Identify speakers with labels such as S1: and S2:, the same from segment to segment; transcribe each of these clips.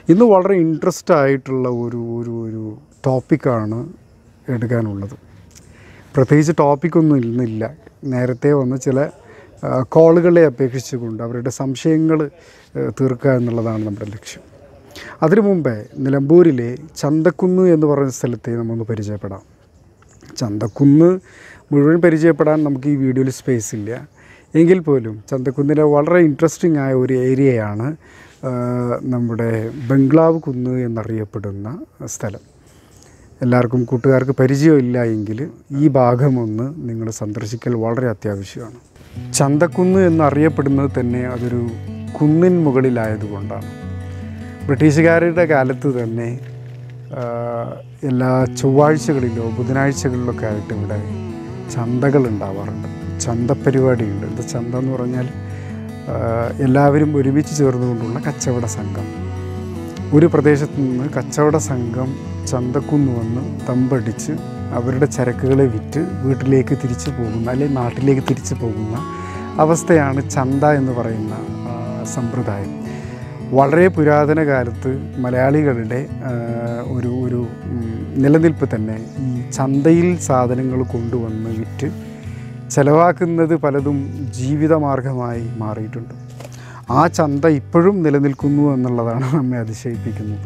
S1: ഇന്ന് വളരെ ഇൻട്രസ്റ്റ് ആയിട്ടുള്ള ഒരു ഒരു ഒരു ടോപ്പിക്കാണ് എടുക്കാനുള്ളത് പ്രത്യേകിച്ച് ടോപ്പിക്കൊന്നും ഇന്നില്ല നേരത്തെ വന്ന ചില ആ, കോളുകളെ അപേക്ഷിച്ചുകൊണ്ട് അവരുടെ സംശയങ്ങൾ ആ, തീർക്കുക എന്നുള്ളതാണ് നമ്മുടെ ലക്ഷ്യം അതിനു മുമ്പേ നിലമ്പൂരിലെ ചന്തക്കുന്ന് എന്ന് പറയുന്ന സ്ഥലത്തെ നമ്മൊന്ന് പരിചയപ്പെടാം ചന്തക്കുന്ന് മുഴുവൻ പരിചയപ്പെടാൻ നമുക്ക് ഈ വീഡിയോയിൽ സ്പേസ് ഇല്ല എങ്കിൽ പോലും ചന്തക്കുന്നിലെ വളരെ ഇൻട്രസ്റ്റിംഗ് ആയ ഒരു ഏരിയയാണ് ആ, നമ്മുടെ ബംഗ്ലാവ് കുന്ന് എന്നറിയപ്പെടുന്ന സ്ഥലം എല്ലാവർക്കും കൂട്ടുകാർക്ക് പരിചയമില്ല എങ്കിൽ ഈ ഭാഗമൊന്ന് നിങ്ങൾ സന്ദർശിക്കൽ വളരെ അത്യാവശ്യമാണ് ചന്തക്കുന്ന് എന്നറിയപ്പെടുന്നത് തന്നെ അതൊരു കുന്നിൻ മുകളിലായതുകൊണ്ടാണ് ബ്രിട്ടീഷുകാരുടെ കാലത്ത് തന്നെ ആ, എല്ലാ ചൊവ്വാഴ്ചകളിലോ ബുധനാഴ്ചകളിലൊക്കെ ആയിട്ട് ഇവിടെ ചന്തകൾ ഉണ്ടാവാറുണ്ട് ചന്തപ്പരിപാടിയുണ്ട് ഇത് ചന്ത എന്ന് പറഞ്ഞാൽ ആ, എല്ലാവരും ഒരുമിച്ച് ചേർന്നുകൊണ്ടുള്ള കച്ചവട സംഘം ഒരു പ്രദേശത്ത് നിന്ന് കച്ചവട സംഘം ചന്തക്കുന്ന് വന്ന് തമ്പടിച്ച് അവരുടെ ചരക്കുകളെ വിറ്റ് വീട്ടിലേക്ക് തിരിച്ചു പോകുന്ന അല്ലെങ്കിൽ നാട്ടിലേക്ക് തിരിച്ചു പോകുന്ന അവസ്ഥയാണ് ചന്ത എന്ന് പറയുന്ന ആ, സമ്പ്രദായം വളരെ പുരാതന കാലത്ത് മലയാളികളുടെ ആ, ഒരു ഒരു ഉം, നിലനിൽപ്പ് തന്നെ ഈ ചന്തയിൽ സാധനങ്ങൾ കൊണ്ടുവന്ന് വിറ്റ് ചെലവാക്കുന്നത് പലതും ജീവിതമാർഗമായി മാറിയിട്ടുണ്ട് ആ ചന്ത ഇപ്പോഴും നിലനിൽക്കുന്നു എന്നുള്ളതാണ് നമ്മെ അതിശയിപ്പിക്കുന്നത്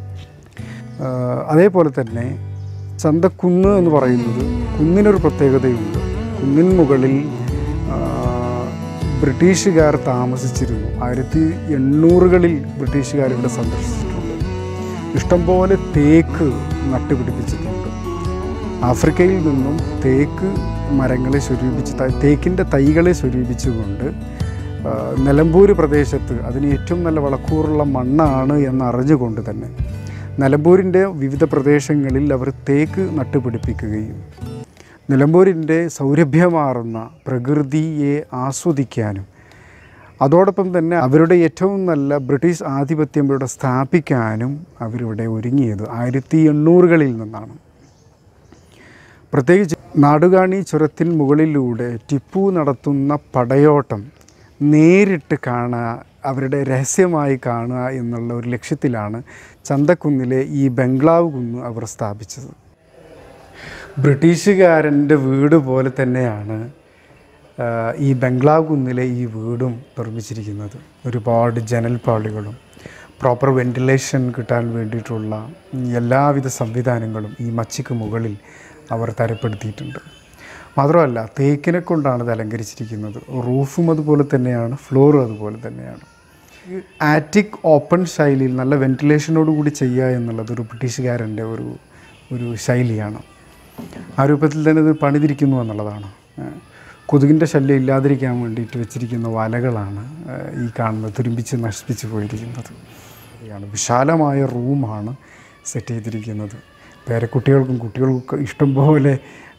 S1: ആ, അതേപോലെ തന്നെ ചന്തക്കുന്ന് എന്ന് പറയുന്നത് കുന്നിനൊരു പ്രത്യേകതയുണ്ട് കുന്നിൻ മുകളിൽ ആ, ബ്രിട്ടീഷുകാർ താമസിച്ചിരുന്നു ആയിരത്തി എണ്ണൂറുകളിൽ ബ്രിട്ടീഷുകാർ ഇവിടെ സന്ദർശിച്ചിട്ടുണ്ട് ഇഷ്ടംപോലെ തേക്ക് നട്ടുപിടിപ്പിച്ചിട്ടുണ്ട് ആഫ്രിക്കയിൽ നിന്നും തേക്ക് മരങ്ങളെ സ്വരൂപിച്ച് ത- തേക്കിൻ്റെ തൈകളെ സ്വരൂപിച്ചുകൊണ്ട് ആ, നിലമ്പൂർ പ്രദേശത്ത് അതിന് ഏറ്റവും നല്ല വളക്കൂറുള്ള മണ്ണാണ് എന്നറിഞ്ഞുകൊണ്ട് തന്നെ നിലമ്പൂരിൻ്റെ വിവിധ പ്രദേശങ്ങളിൽ അവർ തേക്ക് നട്ടുപിടിപ്പിക്കുകയും നിലമ്പൂരിൻ്റെ സൗരഭ്യമാർന്ന പ്രകൃതിയെ ആസ്വദിക്കാനും അതോടൊപ്പം തന്നെ അവരുടെ ഏറ്റവും നല്ല ബ്രിട്ടീഷ് ആധിപത്യം ഇവിടെ സ്ഥാപിക്കാനും അവരിവിടെ ഒരുങ്ങിയത് ആയിരത്തി എണ്ണൂറുകളിൽ നിന്നാണ് പ്രത്യേകിച്ച് നാടുകാണി ചുരത്തിൻ മുകളിലൂടെ ടിപ്പു നടത്തുന്ന പടയോട്ടം നേരിട്ട് കാണുക അവരുടെ രഹസ്യമായി കാണുക എന്നുള്ള ഒരു ലക്ഷ്യത്തിലാണ് ചന്തക്കുന്നിലെ ഈ ബംഗ്ലാവ് കുന്ന് അവർ സ്ഥാപിച്ചത് ബ്രിട്ടീഷുകാരൻ്റെ വീട് പോലെ തന്നെയാണ് ആ, ഈ ബംഗ്ലാവ് കുന്നിലെ ഈ വീടും നിർമ്മിച്ചിരിക്കുന്നത് ഒരുപാട് ജനൽപ്പാളികളും പ്രോപ്പർ വെൻറ്റിലേഷൻ കിട്ടാൻ വേണ്ടിയിട്ടുള്ള എല്ലാവിധ സംവിധാനങ്ങളും ഈ മച്ചിക്ക് മുകളിൽ അവർ തരപ്പെടുത്തിയിട്ടുണ്ട് മാത്രമല്ല തേക്കിനെ കൊണ്ടാണ് ഇത് അലങ്കരിച്ചിരിക്കുന്നത് റൂഫും അതുപോലെ തന്നെയാണ് ഫ്ലോറും അതുപോലെ തന്നെയാണ് ഈ ആറ്റിക് ഓപ്പൺ ശൈലിയിൽ നല്ല വെൻറ്റിലേഷനോട് കൂടി ചെയ്യുക എന്നുള്ളത് ഒരു ബ്രിട്ടീഷുകാരൻ്റെ ഒരു ഒരു ശൈലിയാണ് ആ രൂപത്തിൽ തന്നെ ഇത് പണിതിരിക്കുന്നു എന്നുള്ളതാണ് ഏഹ് കൊതുകിൻ്റെ ശല്യം ഇല്ലാതിരിക്കാൻ വേണ്ടിയിട്ട് വെച്ചിരിക്കുന്ന വലകളാണ് ഏഹ് ഈ കാണുന്നത് തുരുമ്പിച്ച് നശിപ്പിച്ച് പോയിരിക്കുന്നത് ാണ് വിശാലമായ റൂമാണ് സെറ്റ് ചെയ്തിരിക്കുന്നത് പേരക്കുട്ടികൾക്കും കുട്ടികൾക്കൊക്കെ ഇഷ്ടംപോലെ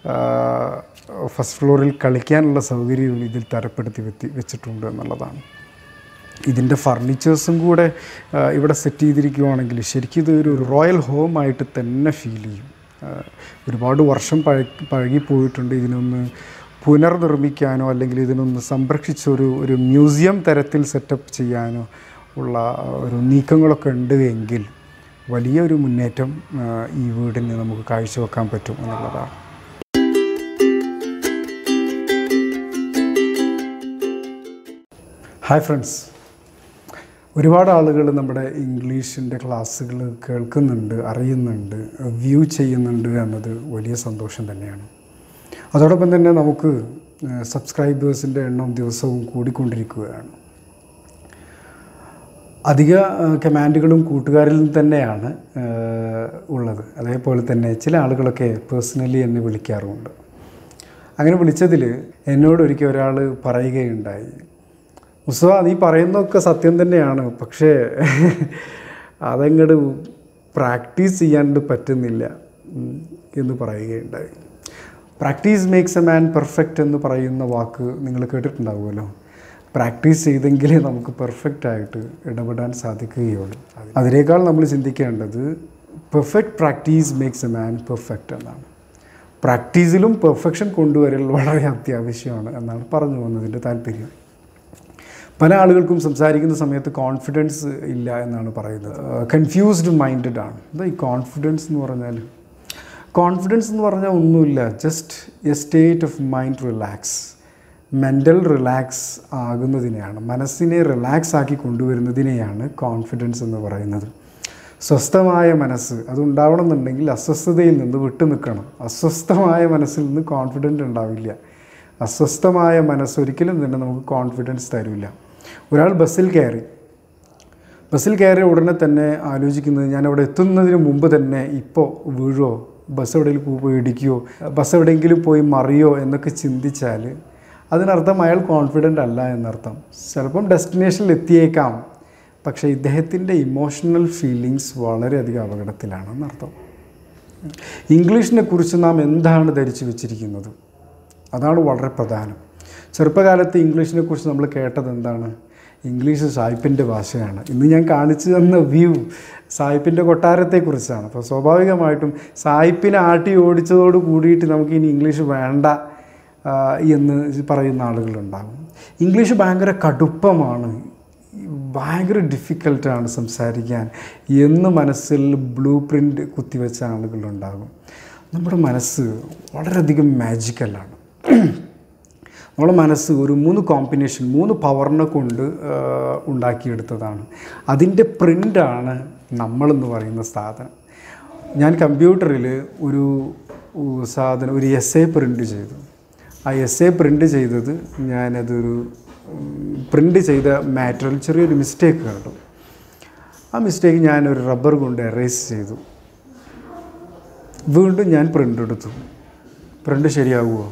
S1: ഫസ്റ്റ് ഫ്ലോറിൽ കളിക്കാനുള്ള സൗകര്യവും ഇതിൽ തരപ്പെടുത്തി വെത്തി വെച്ചിട്ടുണ്ട് എന്നുള്ളതാണ് ഇതിൻ്റെ ഫർണിച്ചേഴ്സും കൂടെ ആ, ഇവിടെ സെറ്റ് ചെയ്തിരിക്കുവാണെങ്കിൽ ശരിക്കും ഇത് ഒരു റോയൽ ഹോമായിട്ട് തന്നെ ഫീൽ ചെയ്യും ആ, ഒരുപാട് വർഷം പഴകി പഴകിപ്പോയിട്ടുണ്ട് ഇതിനൊന്ന് പുനർനിർമ്മിക്കാനോ അല്ലെങ്കിൽ ഇതിനൊന്ന് സംരക്ഷിച്ചൊരു ഒരു മ്യൂസിയം തരത്തിൽ സെറ്റപ്പ് ചെയ്യാനോ ഉള്ള ഒരു നീക്കങ്ങളൊക്കെ ഉണ്ട് എങ്കിൽ വലിയൊരു മുന്നേറ്റം ആ, ഈ വീടിന് നമുക്ക് കാഴ്ചവെക്കാൻ പറ്റും എന്നുള്ളതാണ് ഹായ് ഫ്രണ്ട്സ് ഒരുപാട് ആളുകൾ നമ്മുടെ ഇംഗ്ലീഷിൻ്റെ ക്ലാസ്സുകൾ കേൾക്കുന്നുണ്ട് അറിയുന്നുണ്ട് വ്യൂ ചെയ്യുന്നുണ്ട് എന്നത് വലിയ സന്തോഷം തന്നെയാണ് അതോടൊപ്പം തന്നെ നമുക്ക് സബ്സ്ക്രൈബേഴ്സിൻ്റെ എണ്ണം ദിവസവും കൂടിക്കൊണ്ടിരിക്കുകയാണ് അധിക ആ, കമാൻഡുകളും കൂട്ടുകാരിൽ നിന്ന് തന്നെയാണ് ആ, ഉള്ളത് അതേപോലെ തന്നെ ചില ആളുകളൊക്കെ പേഴ്സണലി എന്നെ വിളിക്കാറുമുണ്ട് അങ്ങനെ വിളിച്ചതിൽ എന്നോട് ഒരിക്കൽ ഒരാൾ പറയുകയുണ്ടായി മുസ്തഫ നീ പറയുന്നതൊക്കെ സത്യം തന്നെയാണ് പക്ഷേ അതങ്ങോട്ട് പ്രാക്ടീസ് ചെയ്യാണ്ട് പറ്റുന്നില്ല ഉം, എന്ന് പറയുകയുണ്ടായി practice makes a man perfect എന്ന് പറയുന്ന വാക്ക് നിങ്ങൾ കേട്ടിട്ടുണ്ടാവുമല്ലോ പ്രാക്ടീസ് ചെയ്തെങ്കിലേ നമുക്ക് പെർഫെക്റ്റ് ആയിട്ട് ഇടപെടാൻ സാധിക്കുകയുള്ളൂ അതിനേക്കാൾ നമ്മൾ ചിന്തിക്കേണ്ടത് perfect practice makes a man perfect എന്നാണ് പ്രാക്ടീസിലും പെർഫെക്ഷൻ കൊണ്ടുവരൽ വളരെ അത്യാവശ്യമാണ് എന്നാണ് പറഞ്ഞു പോകുന്നതിൻ്റെ താല്പര്യം പല ആളുകൾക്കും സംസാരിക്കുന്ന സമയത്ത് കോൺഫിഡൻസ് ഇല്ല എന്നാണ് പറയുന്നത് കൺഫ്യൂസ്ഡ് മൈൻഡഡ് ആണ് എന്താ ഈ കോൺഫിഡൻസ് എന്ന് പറഞ്ഞാൽ കോൺഫിഡൻസ് എന്ന് പറഞ്ഞാൽ ഒന്നുമില്ല just a state of mind relax mental relax ആകുന്നതിനെയാണ് മനസ്സിനെ റിലാക്സ് ആക്കി കൊണ്ടുവരുന്നതിനെയാണ് കോൺഫിഡൻസ് എന്ന് പറയുന്നത് സ്വസ്ഥമായ മനസ്സ് അതുണ്ടാവണം എന്നുണ്ടെങ്കിൽ അസ്വസ്ഥതയിൽ നിന്ന് വിട്ടു നിൽക്കണം അസ്വസ്ഥമായ മനസ്സിൽ നിന്ന് കോൺഫിഡൻറ്റ് ഉണ്ടാവില്ല അസ്വസ്ഥമായ മനസ്സ് ഒരിക്കലും തന്നെ നമുക്ക് കോൺഫിഡൻസ് തരില്ല ഒരാൾ ബസ്സിൽ കയറി ബസ്സിൽ കയറിയ ഉടനെ തന്നെ ആലോചിക്കുന്നത് ഞാൻ അവിടെ എത്തുന്നതിന് മുമ്പ് തന്നെ ഇപ്പോൾ വീഴോ ബസ് എവിടെയെങ്കിലും പോയി ഇടിക്കുകയോ ബസ് എവിടെയെങ്കിലും പോയി മറിയോ എന്നൊക്കെ ചിന്തിച്ചാൽ അതിനർത്ഥം അയാൾ കോൺഫിഡൻ്റ് അല്ല എന്നർത്ഥം ചിലപ്പം ഡെസ്റ്റിനേഷനിൽ എത്തിയേക്കാം പക്ഷേ ഇദ്ദേഹത്തിൻ്റെ ഇമോഷണൽ ഫീലിങ്സ് വളരെയധികം അപകടത്തിലാണെന്നർത്ഥം ഇംഗ്ലീഷിനെ കുറിച്ച് നാം എന്താണ് ധരിച്ചു വെച്ചിരിക്കുന്നത് അതാണ് വളരെ പ്രധാനം ചെറുപ്പകാലത്ത് ഇംഗ്ലീഷിനെ കുറിച്ച് നമ്മൾ കേട്ടത് എന്താണ് ഇംഗ്ലീഷ് സായിപ്പിൻ്റെ ഭാഷയാണ് ഇന്ന് ഞാൻ കാണിച്ചു തന്ന വ്യൂ സായിപ്പിൻ്റെ കൊട്ടാരത്തെക്കുറിച്ചാണ് അപ്പോൾ സ്വാഭാവികമായിട്ടും സായിപ്പിനെ ആട്ടി ഓടിച്ചതോട് കൂടിയിട്ട് നമുക്ക് ഇനി ഇംഗ്ലീഷ് വേണ്ട ആ, എന്ന് പറയുന്ന ആളുകളുണ്ടാകും ഇംഗ്ലീഷ് ഭയങ്കര കടുപ്പമാണ് ഭയങ്കര ഡിഫിക്കൽട്ടാണ് സംസാരിക്കാൻ എന്ന് മനസ്സിൽ ബ്ലൂ പ്രിൻ്റ് കുത്തിവെച്ച ആളുകളുണ്ടാകും നമ്മുടെ മനസ്സ് വളരെയധികം മാജിക്കലാണ് നമ്മുടെ മനസ്സ് ഒരു മൂന്ന് കോമ്പിനേഷൻ മൂന്ന് പവറിനെ കൊണ്ട് ആ, ഉണ്ടാക്കിയെടുത്തതാണ് അതിൻ്റെ പ്രിൻ്റാണ് നമ്മളെന്ന് പറയുന്ന സാധനം ഞാൻ കമ്പ്യൂട്ടറിൽ ഒരു ഉ- സാധനം ഒരു എസ് എ പ്രിൻ്റ് ചെയ്തു ആ എസ് എ പ്രിൻ്റ് ചെയ്തത് ഞാനതൊരു പ്രിൻ്റ് ചെയ്ത മാറ്ററിൽ ചെറിയൊരു മിസ്റ്റേക്ക് കണ്ടു ആ മിസ്റ്റേക്ക് ഞാനൊരു റബ്ബർ കൊണ്ട് എറേസ് ചെയ്തു വീണ്ടും ഞാൻ പ്രിൻ്റ് എടുത്തു പ്രിൻ്റ് ശരിയാകുമോ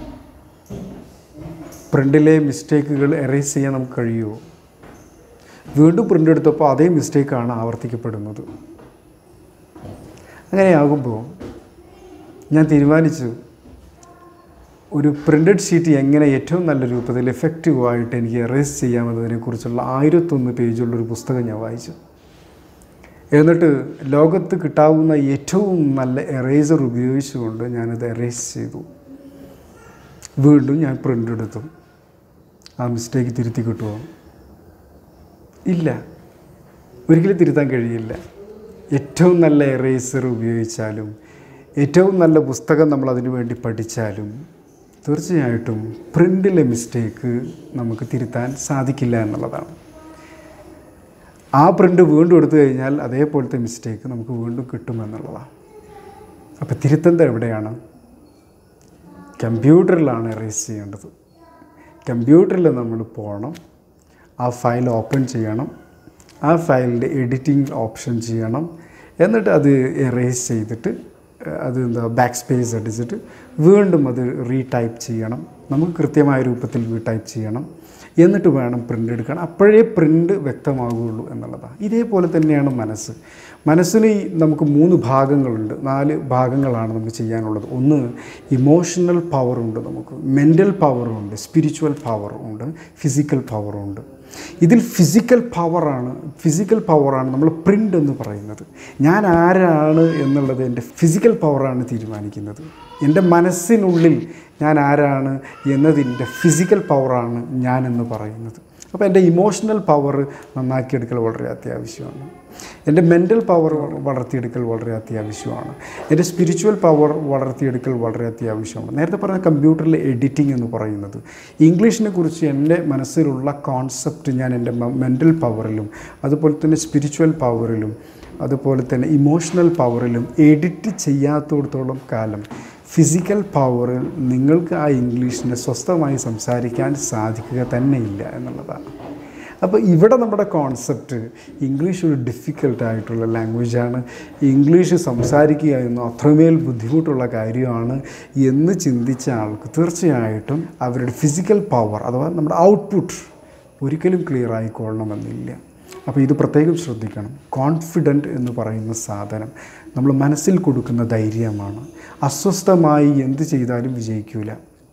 S1: പ്രിൻ്റിലെ മിസ്റ്റേക്കുകൾ എറേസ് ചെയ്യാൻ നമുക്ക് കഴിയുമോ വീണ്ടും പ്രിൻ്റ് എടുത്തപ്പോൾ അതേ മിസ്റ്റേക്കാണ് ആവർത്തിക്കപ്പെടുന്നത് അങ്ങനെയാകുമ്പോൾ ഞാൻ തീരുമാനിച്ചു ഒരു പ്രിൻ്റഡ് ഷീറ്റ് എങ്ങനെ ഏറ്റവും നല്ല രൂപത്തിൽ എഫക്റ്റീവായിട്ട് എനിക്ക് എറേസ് ചെയ്യാമെന്നതിനെക്കുറിച്ചുള്ള ആയിരത്തൊന്ന് പേജുള്ളൊരു പുസ്തകം ഞാൻ വായിച്ചു എന്നിട്ട് ലോകത്ത് കിട്ടാവുന്ന ഏറ്റവും നല്ല എറേസർ ഉപയോഗിച്ചുകൊണ്ട് ഞാനത് എറേസ് ചെയ്തു വീണ്ടും ഞാൻ പ്രിൻ്റ് എടുത്തു ആ മിസ്റ്റേക്ക് തിരുത്തി കിട്ടുമോ ഇല്ല ഒരിക്കലും തിരുത്താൻ കഴിയില്ല ഏറ്റവും നല്ല എറേസർ ഉപയോഗിച്ചാലും ഏറ്റവും നല്ല പുസ്തകം നമ്മൾ അതിനു വേണ്ടി പഠിച്ചാലും തീർച്ചയായിട്ടും പ്രിൻ്റിലെ മിസ്റ്റേക്ക് നമുക്ക് തിരുത്താൻ സാധിക്കില്ല എന്നുള്ളതാണ് ആ പ്രിൻ്റ് വീണ്ടും എടുത്തു കഴിഞ്ഞാൽ അതേപോലത്തെ മിസ്റ്റേക്ക് നമുക്ക് വീണ്ടും കിട്ടുമെന്നുള്ളതാണ് അപ്പോൾ തിരുത്തേണ്ടത് എവിടെയാണ് കമ്പ്യൂട്ടറിലാണ് എറേസ് ചെയ്യേണ്ടത് കമ്പ്യൂട്ടറിൽ നമ്മൾ പോകണം ആ ഫയൽ ഓപ്പൺ ചെയ്യണം ആ ഫയലിൻ്റെ എഡിറ്റിംഗ് ഓപ്ഷൻ ചെയ്യണം എന്നിട്ട് അത് എറേസ് ചെയ്തിട്ട് ഏഹ്, അത് എന്താ ബാക്ക് സ്പേസ് അടിച്ചിട്ട് വീണ്ടും അത് റീടൈപ്പ് ചെയ്യണം നമുക്ക് കൃത്യമായ രൂപത്തിൽ റീടൈപ്പ് ചെയ്യണം എന്നിട്ട് വേണം പ്രിൻ്റ് എടുക്കാൻ അപ്പോഴേ പ്രിൻ്റ് വ്യക്തമാകുകയുള്ളൂ എന്നുള്ളതാണ് ഇതേപോലെ തന്നെയാണ് മനസ്സ് മനസ്സിന് ഈ നമുക്ക് മൂന്ന് ഭാഗങ്ങളുണ്ട് നാല് ഭാഗങ്ങളാണ് നമുക്ക് ചെയ്യാനുള്ളത് ഒന്ന് ഇമോഷണൽ പവറുണ്ട് നമുക്ക് മെൻ്റൽ പവറുണ്ട് സ്പിരിച്വൽ പവറുണ്ട് ഫിസിക്കൽ പവറുണ്ട് ഇതിൽ ഫിസിക്കൽ പവറാണ് ഫിസിക്കൽ പവറാണ് നമ്മൾ പ്രിൻ്റ് എന്ന് പറയുന്നത് ഞാൻ ആരാണ് എന്നുള്ളത് എൻ്റെ ഫിസിക്കൽ പവറാണ് തീരുമാനിക്കുന്നത് എൻ്റെ മനസ്സിനുള്ളിൽ ഞാൻ ആരാണ് എന്നതിൻ്റെ ഫിസിക്കൽ പവറാണ് ഞാൻ എന്ന് പറയുന്നത് അപ്പോൾ എൻ്റെ ഇമോഷണൽ പവർ നന്നാക്കിയെടുക്കൽ വളരെ അത്യാവശ്യമാണ് എൻ്റെ മെൻ്റൽ പവർ വളർത്തിയെടുക്കൽ വളരെ അത്യാവശ്യമാണ് എൻ്റെ സ്പിരിച്വൽ പവർ വളർത്തിയെടുക്കൽ വളരെ അത്യാവശ്യമാണ് നേരത്തെ പറഞ്ഞ കമ്പ്യൂട്ടറിലെ എഡിറ്റിംഗ് എന്ന് പറയുന്നത് ഇംഗ്ലീഷിനെ കുറിച്ച് എൻ്റെ മനസ്സിലുള്ള കോൺസെപ്റ്റ് ഞാൻ എൻ്റെ മെൻ്റൽ പവറിലും അതുപോലെ തന്നെ സ്പിരിച്വൽ പവറിലും അതുപോലെ തന്നെ ഇമോഷണൽ പവറിലും എഡിറ്റ് ചെയ്യാത്തിടത്തോളം കാലം ഫിസിക്കൽ പവറിൽ നിങ്ങൾക്ക് ആ ഇംഗ്ലീഷിനെ സ്വസ്ഥമായി സംസാരിക്കാൻ സാധിക്കുക തന്നെയില്ല എന്നുള്ളതാണ് അപ്പോൾ ഇവിടെ നമ്മുടെ കോൺസെപ്റ്റ് ഇംഗ്ലീഷ് ഒരു ഡിഫിക്കൽട്ടായിട്ടുള്ള ലാംഗ്വേജാണ് ഇംഗ്ലീഷ് സംസാരിക്കുക എന്ന അത്രമേൽ ബുദ്ധിമുട്ടുള്ള കാര്യമാണ് എന്ന് ചിന്തിച്ച ആൾക്ക് തീർച്ചയായിട്ടും അവരുടെ ഫിസിക്കൽ പവർ അഥവാ നമ്മുടെ ഔട്ട്പുട്ട് ഒരിക്കലും ക്ലിയർ ആയിക്കൊള്ളണമെന്നില്ല അപ്പോൾ ഇത് പ്രത്യേകം ശ്രദ്ധിക്കണം കോൺഫിഡൻറ്റ് എന്ന് പറയുന്ന സാധനം നമ്മൾ മനസ്സിൽ കൊടുക്കുന്ന ധൈര്യമാണ് അസ്വസ്ഥമായി എന്ത് ചെയ്താലും വിജയിക്കില്ല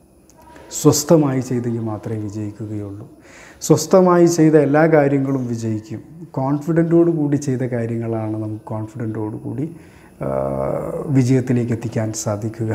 S1: സ്വസ്ഥമായി ചെയ്തെങ്കിൽ മാത്രമേ വിജയിക്കുകയുള്ളൂ സ്വസ്ഥമായി ചെയ്ത എല്ലാ കാര്യങ്ങളും വിജയിക്കും കോൺഫിഡൻറ്റോട് കൂടി ചെയ്ത കാര്യങ്ങളാണ് നമുക്ക് കോൺഫിഡൻറ്റോട് കൂടി ആ, വിജയത്തിലേക്ക് എത്തിക്കാൻ സാധിക്കുക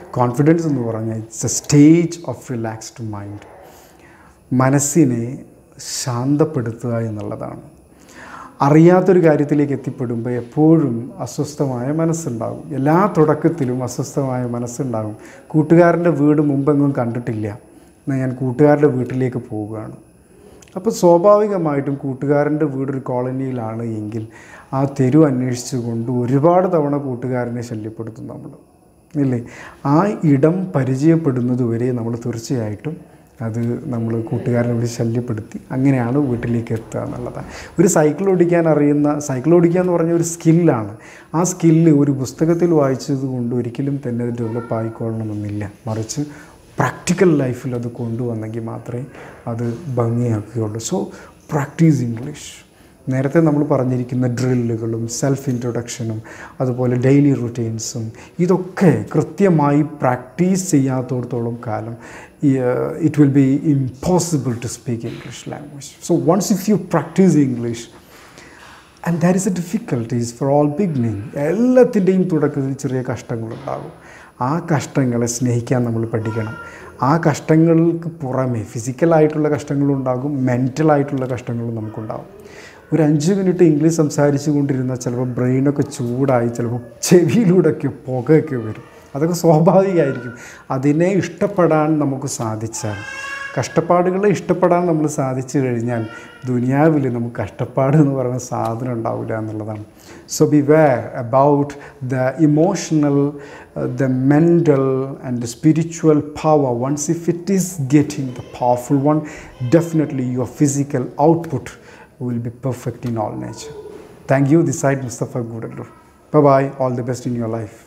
S1: കോൺഫിഡൻസ് എന്ന് പറഞ്ഞാൽ it's a stage of relaxed mind മനസ്സിനെ ശാന്തപ്പെടുത്തുക എന്നുള്ളതാണ് അറിയാത്തൊരു കാര്യത്തിലേക്ക് എത്തിപ്പെടുമ്പോൾ എപ്പോഴും അസ്വസ്ഥമായ മനസ്സുണ്ടാകും എല്ലാ തുടക്കത്തിലും അസ്വസ്ഥമായ മനസ്സുണ്ടാകും കൂട്ടുകാരൻ്റെ വീട് മുമ്പെങ്ങും കണ്ടിട്ടില്ല എന്നാൽ ഞാൻ കൂട്ടുകാരുടെ വീട്ടിലേക്ക് പോവുകയാണ് അപ്പോൾ സ്വാഭാവികമായിട്ടും കൂട്ടുകാരൻ്റെ വീടൊരു കോളനിയിലാണ് എങ്കിൽ ആ തെരു അന്വേഷിച്ചുകൊണ്ട് ഒരുപാട് തവണ കൂട്ടുകാരനെ ശല്യപ്പെടുത്തും നമ്മൾ ഇല്ലേ ആ ഇടം പരിചയപ്പെടുന്നത് വരെ നമ്മൾ തീർച്ചയായിട്ടും അത് നമ്മൾ കൂട്ടുകാരനെ വിളിച്ച് ശല്യപ്പെടുത്തി അങ്ങനെയാണ് വീട്ടിലേക്ക് എത്തുക എന്നുള്ളതാണ് ഒരു സൈക്കിൾ ഓടിക്കാൻ അറിയുന്ന സൈക്കിൾ ഓടിക്കുക എന്ന് പറഞ്ഞ ഒരു സ്കില്ലാണ് ആ സ്കില്ല് ഒരു പുസ്തകത്തിൽ വായിച്ചത് കൊണ്ട് ഒരിക്കലും തന്നെ അത് ഡെവലപ്പ് ആയിക്കൊള്ളണമെന്നില്ല മറിച്ച് പ്രാക്ടിക്കൽ ലൈഫിൽ അത് കൊണ്ടുവന്നെങ്കിൽ മാത്രമേ അത് ഭംഗിയാക്കുകയുള്ളൂ സോ പ്രാക്ടീസ് ഇംഗ്ലീഷ് നേരത്തെ നമ്മൾ പറഞ്ഞിരിക്കുന്ന ഡ്രില്ലുകളും സെൽഫ് ഇൻട്രൊഡക്ഷനും അതുപോലെ ഡെയിലി റുട്ടീൻസും ഇതൊക്കെ കൃത്യമായി പ്രാക്ടീസ് ചെയ്യാത്തോടത്തോളം കാലം it will be impossible to speak English language so once if you practice English and that is a difficulties for all beginning എല്ലാത്തിൻ്റെയും തുടക്കത്തിൽ ചെറിയ കഷ്ടങ്ങളുണ്ടാകും ആ കഷ്ടങ്ങളെ സ്നേഹിക്കാൻ നമ്മൾ പഠിക്കണം ആ കഷ്ടങ്ങൾക്ക് പുറമെ ഫിസിക്കലായിട്ടുള്ള കഷ്ടങ്ങളുണ്ടാകും മെൻറ്റലായിട്ടുള്ള കഷ്ടങ്ങളും നമുക്കുണ്ടാകും ഒരു അഞ്ച് മിനിറ്റ് ഇംഗ്ലീഷ് സംസാരിച്ചു കൊണ്ടിരുന്നാൽ ചിലപ്പോൾ ബ്രെയിനൊക്കെ ചൂടായി ചിലപ്പോൾ ചെവിയിലൂടെയൊക്കെ പുകയൊക്കെ വരും അതൊക്കെ സ്വാഭാവികമായിരിക്കും അതിനെ ഇഷ്ടപ്പെടാൻ നമുക്ക് സാധിച്ചാൽ കഷ്ടപ്പാടുകളെ ഇഷ്ടപ്പെടാൻ നമ്മൾ സാധിച്ചു കഴിഞ്ഞാൽ ദുനിയാവിൽ നമുക്ക് കഷ്ടപ്പാട് എന്ന് പറയുന്ന സാധനം ഉണ്ടാവില്ല എന്നുള്ളതാണ് so beware about the emotional the mental and the spiritual power once if it is getting the powerful one definitely your physical output will be perfect in all nature. Thank you. This side Mustafa Gudalur. Bye bye. All the best in your life.